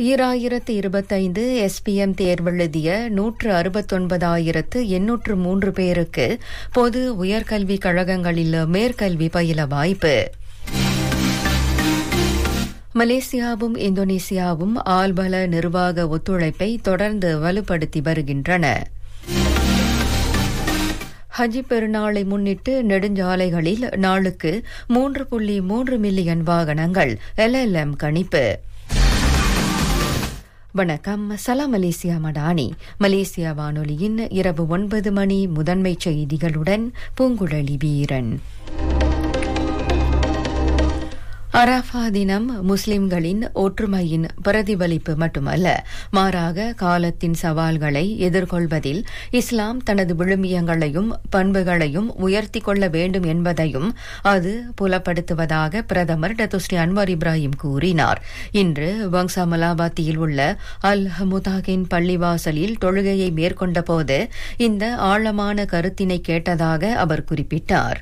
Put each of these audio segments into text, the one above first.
ஈராயிரத்து இருபத்தைந்து எஸ்பிஎம் தேர்வெழுதிய நூற்று அறுபத்தொன்பதாயிரத்து எண்ணூற்று மூன்று பேருக்கு பொது உயர்கல்விக் கழகங்களில் மேற்கல்வி பயில வாய்ப்பு மலேசியாவும் இந்தோனேசியாவும் ஆள்பல நிர்வாக ஒத்துழைப்பை தொடர்ந்து வலுப்படுத்தி வருகின்றன ஹஜ் பெருநாளை முன்னிட்டு நெடுஞ்சாலைகளில் நாளுக்கு மூன்று புள்ளி மூன்று மில்லியன் வாகனங்கள் எல்எல்எம் கணிப்பு வணக்கம் சலாம் மலேசியா மடானி மலேசியா வானொலியின் இரவு ஒன்பது மணி முதன்மை செய்திகளுடன் பூங்குழலி வீரன் அரஃபா தினம் முஸ்லிம்களின் ஒற்றுமையின் பிரதிபலிப்பு மட்டுமல்ல மாறாக காலத்தின் சவால்களை எதிர்கொள்வதில் இஸ்லாம் தனது விழுமியங்களையும் பண்புகளையும் உயர்த்தி கொள்ள வேண்டும் என்பதையும் அது புலப்படுத்துவதாக பிரதமர் டத்துஸ்ரீ அன்வார் இப்ராஹிம் கூறினார் இன்று வங்சாமலாபாத்தியில் உள்ள அல் முதாகின் பள்ளிவாசலில் தொழுகையை மேற்கொண்டபோது இந்த ஆழமான கருத்தினை கேட்டதாக அவர் குறிப்பிட்டார்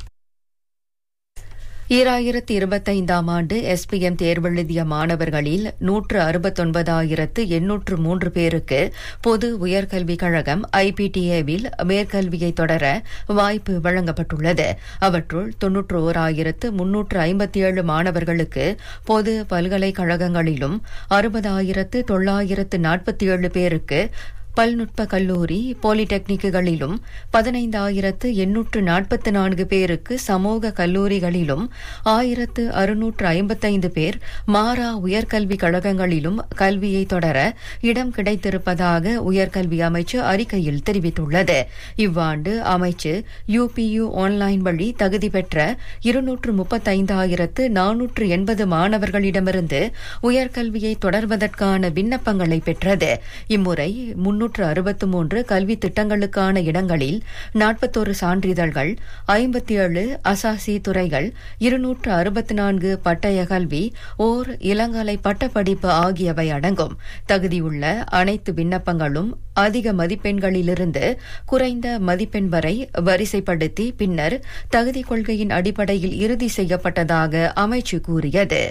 ஈராயிரத்து இருபத்தைந்தாம் ஆண்டு எஸ்பிஎம் தேர்வெழுதிய மாணவர்களில் நூற்று அறுபத்தொன்பதாயிரத்து எண்ணூற்று மூன்று பேருக்கு பொது உயர்கல்விக் கழகம் ஐபிடிஏவில் மேற்கல்வியை தொடர வாய்ப்பு வழங்கப்பட்டுள்ளது அவற்றுள் தொன்னூற்று ஓராயிரத்து முன்னூற்று ஐம்பத்தி ஏழு மாணவர்களுக்கு பொது பல்கலைக்கழகங்களிலும் அறுபதாயிரத்து தொள்ளாயிரத்து நாற்பத்தி ஏழு பேருக்கு பல்நுட்ப கல்லூரி பாலிடெக்னிக்குகளிலும் பதினைந்தாயிரத்து எண்ணூற்று நாற்பத்தி நான்கு பேருக்கு சமூக கல்லூரிகளிலும் ஆயிரத்து அறுநூற்று ஐம்பத்தைந்து பேர் மாறா உயர்கல்விக் கழகங்களிலும் கல்வியை தொடர இடம் கிடைத்திருப்பதாக உயர்கல்வி அமைச்சு அறிக்கையில் தெரிவித்துள்ளது இவ்வாண்டு அமைச்சு யுபியு ஆன்லைன் வழி தகுதி பெற்ற இருநூற்று முப்பத்தைந்தாயிரத்து நானூற்று எண்பது மாணவர்களிடமிருந்து உயர்கல்வியை தொடர்வதற்கான விண்ணப்பங்களை பெற்றது இம்முறை முன்னூற்று அறுபத்து மூன்று கல்வி திட்டங்களுக்கான இடங்களில் நாற்பத்தோரு சான்றிதழ்கள் ஐம்பத்தி ஏழு அசாசி துறைகள் இருநூற்று அறுபத்தி நான்கு பட்டய கல்வி ஓர் இளங்கலை பட்டப்படிப்பு ஆகியவை அடங்கும் தகுதியுள்ள அனைத்து விண்ணப்பங்களும் அதிக மதிப்பெண்களிலிருந்து குறைந்த மதிப்பெண் வரை வரிசைப்படுத்தி பின்னர் தகுதி கொள்கையின் அடிப்படையில் இறுதி செய்யப்பட்டதாக அமைச்சு கூறியது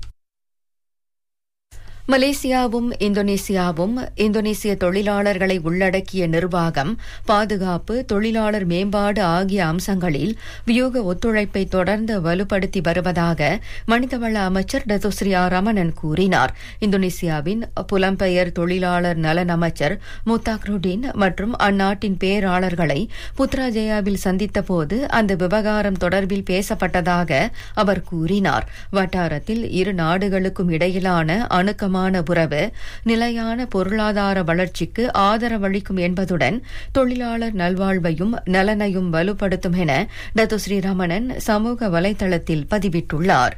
மலேசியாவும் இந்தோனேசியாவும் இந்தோனேசிய தொழிலாளர்களை உள்ளடக்கிய நிர்வாகம் பாதுகாப்பு தொழிலாளர் மேம்பாடு ஆகிய அம்சங்களில் வியூக ஒத்துழைப்பை தொடர்ந்து வலுப்படுத்தி வருவதாக மனிதவள அமைச்சர் டத்துஸ்ரீ ஆர் ரமணன் கூறினார் இந்தோனேசியாவின் புலம்பெயர் தொழிலாளர் நலன் அமைச்சர் முத்தாக்ருடின் மற்றும் அந்நாட்டின் பேராளர்களை புத்ராஜயாவில் சந்தித்தபோது அந்த விவகாரம் தொடர்பில் பேசப்பட்டதாக அவர் கூறினார் வட்டாரத்தில் இரு நாடுகளுக்கும் இடையிலான அணுக்கமான நிலையான உறவு நிலையான பொருளாதார வளர்ச்சிக்கு ஆதரவளிக்கும் என்பதுடன் தொழிலாளர் நல்வாழ்வையும் நலனையும் வலுப்படுத்தும் என டத்து ஸ்ரீரமணன் சமூக வலைதளத்தில் பதிவிட்டுள்ளார்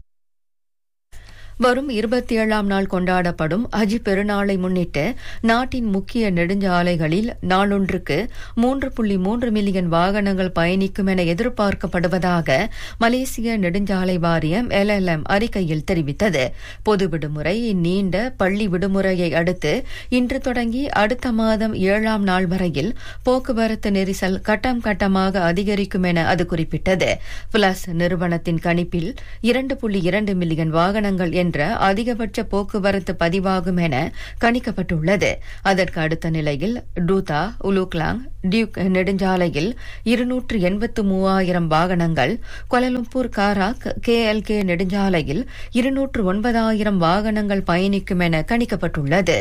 வரும் இருபத்தி ஏழாம் நாள் கொண்டாடப்படும் ஹஜ் பெருநாளை முன்னிட்டு நாட்டின் முக்கிய நெடுஞ்சாலைகளில் நாளொன்றுக்கு மூன்று புள்ளி மூன்று மில்லியன் வாகனங்கள் பயணிக்கும் என எதிர்பார்க்கப்படுவதாக மலேசிய நெடுஞ்சாலை வாரியம் எல்எல்எம் அறிக்கையில் தெரிவித்தது பொது விடுமுறை நீண்ட பள்ளி விடுமுறையை அடுத்து இன்று தொடங்கி அடுத்த மாதம் ஏழாம் நாள் வரையில் போக்குவரத்து நெரிசல் கட்டம் கட்டமாக அதிகரிக்கும் என அது குறிப்பிட்டது பிளஸ் நிறுவனத்தின் கணிப்பில் இரண்டு புள்ளி இரண்டு மில்லியன் வாகனங்கள் என்ற அதிகபட்ச போக்குவரத்து பதிவாகும் என கணிக்கப்பட்டுள்ளது அதற்கு அடுத்த நிலையில் டூதா உலுக்லாங் டியூக் நெடுஞ்சாலையில் இருநூற்று எண்பத்து மூவாயிரம் வாகனங்கள் கொலலும்பூர் காராக் கேஎல்கே நெடுஞ்சாலையில் இருநூற்று ஒன்பதாயிரம் வாகனங்கள் பயணிக்கும் என கணிக்கப்பட்டுள்ளது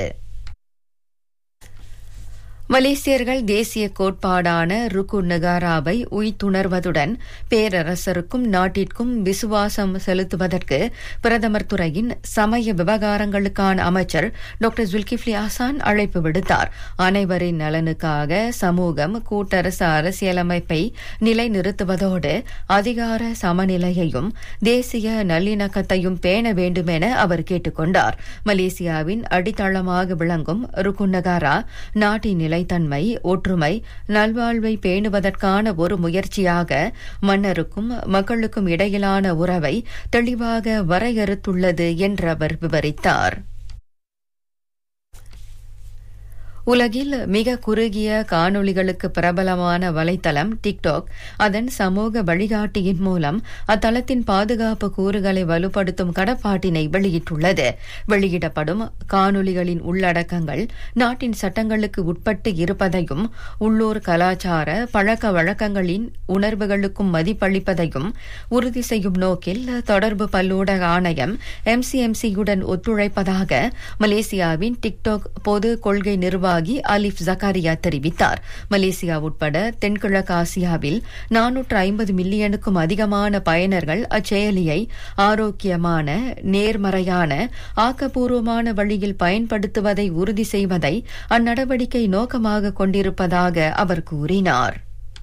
மலேசியர்கள் தேசிய கோட்பாடான ருக்கு நகாராவை உய்த்துணர்வதுடன் பேரரசருக்கும் நாட்டிற்கும் விசுவாசம் செலுத்துவதற்கு பிரதமர் துறையின் சமய விவகாரங்களுக்கான அமைச்சர் டாக்டர் ஜுல்கிஃப்லி ஆசான் அழைப்பு விடுத்தார் அனைவரின் நலனுக்காக சமூகம் கூட்டரசு அரசியலமைப்பை நிலைநிறுத்துவதோடு அதிகார சமநிலையையும் தேசிய நல்லிணக்கத்தையும் பேண வேண்டும் என அவர் கேட்டுக் கொண்டார் மலேசியாவின் அடித்தளமாக விளங்கும் ருக்கு நகாரா நாட்டின் நிலை நிலைத்தன்மை ஒற்றுமை நல்வாழ்வை பேணுவதற்கான ஒரு முயற்சியாக மன்னருக்கும் மக்களுக்கும் இடையிலான உறவை தெளிவாக வரையறுத்துள்ளது என்று அவர் விவரித்தார் உலகில் மிக குறுகிய காணொளிகளுக்கு பிரபலமான வலைத்தளம் டிக்டாக் அதன் சமூக வழிகாட்டியின் மூலம் அத்தளத்தின் பாதுகாப்பு கூறுகளை வலுப்படுத்தும் கடப்பாட்டினை வெளியிட்டுள்ளது வெளியிடப்படும் காணொளிகளின் உள்ளடக்கங்கள் நாட்டின் சட்டங்களுக்கு உட்பட்டு இருப்பதையும் உள்ளூர் கலாச்சார பழக்க வழக்கங்களின் உணர்வுகளுக்கும் மதிப்பளிப்பதையும் உறுதி செய்யும் நோக்கில் தொடர்பு பல்லூடக ஆணையம் எம்சிஎம்சியுடன் ஒத்துழைப்பதாக மலேசியாவின் டிக்டாக் பொது கொள்கை நிர்வாகி அலிப் ஜக்காரியா தெரிவித்தார் மலேசியா உட்பட தென்கிழக்கு ஆசியாவில் நானூற்று ஐம்பது மில்லியனுக்கும் அதிகமான பயனர்கள் அச்செயலியை ஆரோக்கியமான நேர்மறையான ஆக்கப்பூர்வமான வழியில் பயன்படுத்துவதை உறுதி செய்வதை அந்நடவடிக்கை நோக்கமாக கொண்டிருப்பதாக அவர் கூறினார்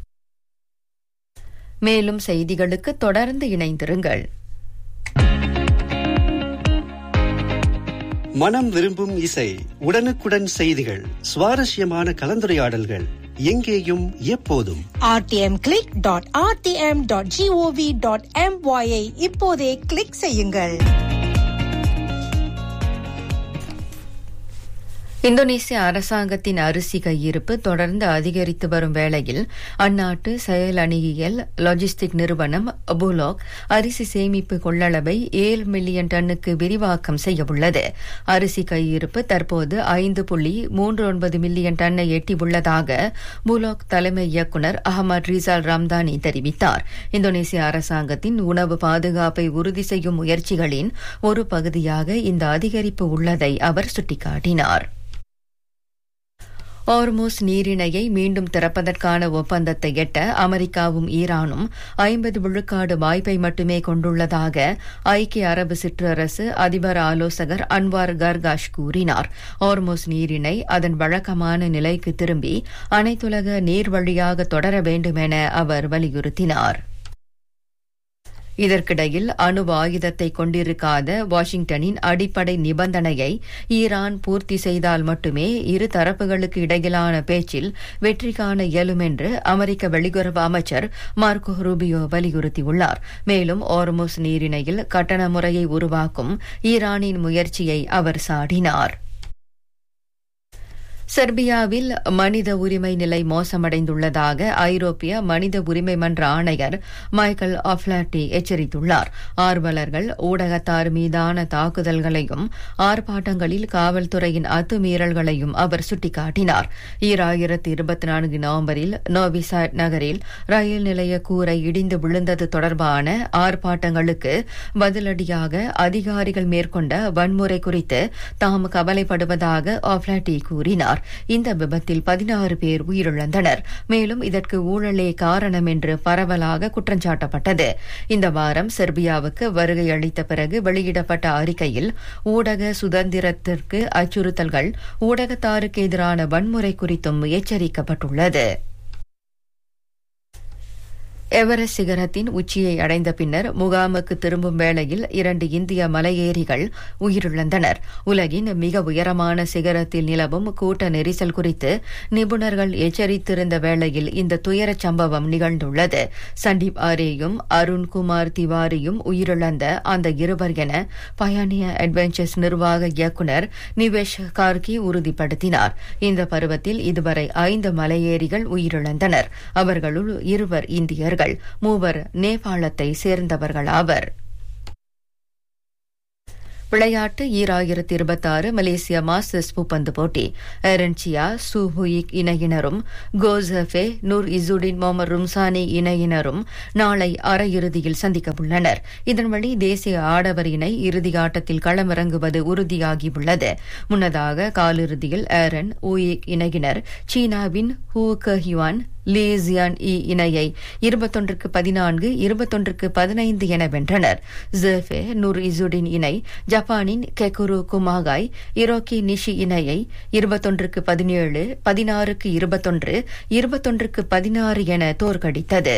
மேலும் செய்திகளுக்கு தொடர்ந்து இணைந்திருங்கள் மனம் விரும்பும் இசை உடனுக்குடன் செய்திகள் சுவாரஸ்யமான கலந்துரையாடல்கள் எங்கேயும் எப்போதும் RTM click dot RTM dot GOV dot எம்ஒயை இப்போதே கிளிக் செய்யுங்கள் இந்தோனேசிய அரசாங்கத்தின் அரிசி கையிருப்பு தொடர்ந்து அதிகரித்து வரும் வேளையில் அந்நாட்டு செயல் அணியியல் லாஜிஸ்டிக் நிறுவனம் புலோக் அரிசி சேமிப்பு கொள்ளளவை ஏழு மில்லியன் டன்னுக்கு விரிவாக்கம் செய்யவுள்ளது அரிசி கையிருப்பு தற்போது ஐந்து புள்ளி மூன்று ஒன்பது மில்லியன் டன்னை எட்டியுள்ளதாக புலோக் தலைமை இயக்குநர் அகமது ரிசால் ரம்தானி தெரிவித்தார் இந்தோனேசிய அரசாங்கத்தின் உணவு பாதுகாப்பை உறுதி செய்யும் முயற்சிகளின் ஒரு பகுதியாக இந்த அதிகரிப்பு உள்ளதை அவர் சுட்டிக்காட்டினார் ஓர்மோஸ் நீரிணையை மீண்டும் திறப்பதற்கான ஒப்பந்தத்தை எட்ட அமெரிக்காவும் ஈரானும் ஐம்பது விழுக்காடு வாய்ப்பை மட்டுமே கொண்டுள்ளதாக ஐக்கிய அரபு சிற்றரசு அதிபர் ஆலோசகர் அன்வார் கர்காஷ் கூறினார் ஓர்மோஸ் நீரிணை அதன் வழக்கமான நிலைக்கு திரும்பி அனைத்துலக நீர் வழியாக தொடர வேண்டும் என அவர் வலியுறுத்தினார் இதற்கிடையில் அணு ஆயுதத்தை கொண்டிருக்காத வாஷிங்டனின் அடிப்படை நிபந்தனையை ஈரான் பூர்த்தி செய்தால் மட்டுமே இரு தரப்புகளுக்கு இடையிலான பேச்சில் வெற்றி காண இயலும் என்று அமெரிக்க வெளியுறவு அமைச்சர் மார்க்கோ ரூபியோ வலியுறுத்தியுள்ளார் மேலும் ஓர்மோஸ் நீரிணையில் கட்டண முறையை உருவாக்கும் ஈரானின் முயற்சியை அவர் சாடினார் செர்பியாவில் மனித உரிமை நிலை மோசமடைந்துள்ளதாக ஐரோப்பிய மனித உரிமை மன்ற ஆணையர் மைக்கேல் ஆஃப்லாட்டி எச்சரித்துள்ளார் ஆர்வலர்கள் ஊடகத்தார் மீதான தாக்குதல்களையும் ஆர்ப்பாட்டங்களில் காவல்துறையின் அத்துமீறல்களையும் அவர் சுட்டிக்காட்டினார் ஈராயிரத்தி இருபத்தி நான்கு நவம்பரில் நோவிசாட் நகரில் ரயில் நிலைய கூரை இடிந்து விழுந்தது தொடர்பான ஆர்ப்பாட்டங்களுக்கு பதிலடியாக அதிகாரிகள் மேற்கொண்ட வன்முறை குறித்து தாம் கவலைப்படுவதாக ஆஃப்லாட்டி கூறினார் இந்த விபத்தில் பதினாறு பேர் உயிரிழந்தனர் மேலும் இதற்கு ஊழலே காரணம் என்று பரவலாக குற்றஞ்சாட்டப்பட்டது இந்த வாரம் செர்பியாவுக்கு வருகை அளித்த பிறகு வெளியிடப்பட்ட அறிக்கையில் ஊடக சுதந்திரத்திற்கு அச்சுறுத்தல்கள் ஊடகத்தாருக்கு எதிரான வன்முறை குறித்தும் எச்சரிக்கப்பட்டுள்ளது எவரெஸ்ட் சிகரத்தின் உச்சியை அடைந்த பின்னர் முகாமுக்கு திரும்பும் வேளையில் இரண்டு இந்திய மலையேறிகள் உயிரிழந்தனர் உலகின் மிக உயரமான சிகரத்தில் நிலவும் கூட்ட நெரிசல் குறித்து நிபுணர்கள் எச்சரித்திருந்த வேளையில் இந்த துயரச் சம்பவம் நிகழ்ந்துள்ளது சண்டீப் ஆரேயும் அருண்குமார் திவாரியும் உயிரிழந்த அந்த இருவர் என பயானிய அட்வென்ச்சர்ஸ் நிர்வாக இயக்குநர் நிவேஷ் கார்கி உறுதிப்படுத்தினார் இந்த பருவத்தில் இதுவரை ஐந்து மலையேறிகள் உயிரிழந்தனர் அவர்களுள் இருவர் இந்தியர்கள் மூவர் நேபாளத்தை சேர்ந்தவர்கள் ஆவர் விளையாட்டு ஈராயிரத்தி இருபத்தாறு மலேசிய மாஸ்டர்ஸ் பூப்பந்து போட்டி எரன்சியா சுஹுயிக் இணையினரும் கோசஃபே நூர் இசுடின் மொஹமது ரும்சானி இணையினரும் நாளை அரையிறுதியில் சந்திக்க உள்ளனர் இதன் வழி தேசிய ஆடவர் இணை இறுதி ஆட்டத்தில் களமிறங்குவது உறுதியாகியுள்ளது முன்னதாக காலிறுதியில் ஏரன் ஊயிக் இணையினர் சீனாவின் ஹூ கஹிவான் லீ ஜியான் இ இணையை இருபத்தொன்றுக்கு பதினான்கு இருபத்தொன்றுக்கு பதினைந்து என வென்றனர் ஜெஃபே நூர் இசுடின் இணை ஜப்பானின் கெகுரு குமாகாய் இரோக்கி நிஷி இணையை இருபத்தொன்றுக்கு பதினேழு பதினாறுக்கு இருபத்தொன்று இருபத்தொன்றுக்கு பதினாறு என தோற்கடித்தது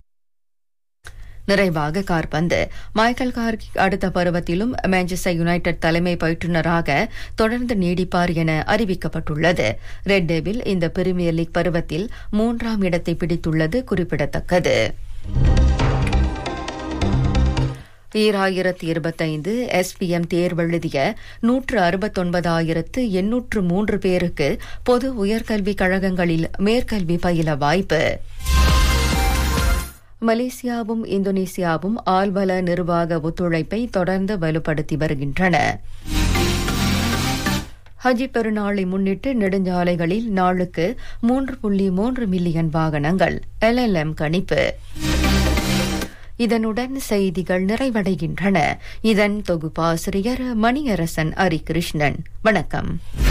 நிறைவாக கார்பந்து மைக்கேல் கார்கிக் அடுத்த பருவத்திலும் மான்செஸ்டர் யுனைடெட் தலைமை பயிற்றுநராக தொடர்ந்து நீடிப்பார் என அறிவிக்கப்பட்டுள்ளது ரெட் டேவில் இந்த பிரீமியர் லீக் பருவத்தில் மூன்றாம் இடத்தை பிடித்துள்ளது குறிப்பிடத்தக்கது ஈராயிரத்தி இருபத்தைந்து எஸ்பிஎம் தேர்வெழுதிய நூற்று அறுபத்தொன்பதாயிரத்து எண்ணூற்று மூன்று பேருக்கு பொது உயர்கல்விக் கழகங்களில் மேற்கல்வி பயில வாய்ப்பு மலேசியாவும் இந்தோனேசியாவும் ஆள்பல நிர்வாக ஒத்துழைப்பை தொடர்ந்து வலுப்படுத்தி வருகின்றன ஹஜி பெருநாளை முன்னிட்டு நெடுஞ்சாலைகளில் நாளுக்கு மூன்று புள்ளி மூன்று மில்லியன் வாகனங்கள் எல்எல்எம் கணிப்பு இதனுடன் செய்திகள் நிறைவடைகின்றன இதன் தொகுப்பாசிரியர் மணியரசன் அரிகிருஷ்ணன் வணக்கம்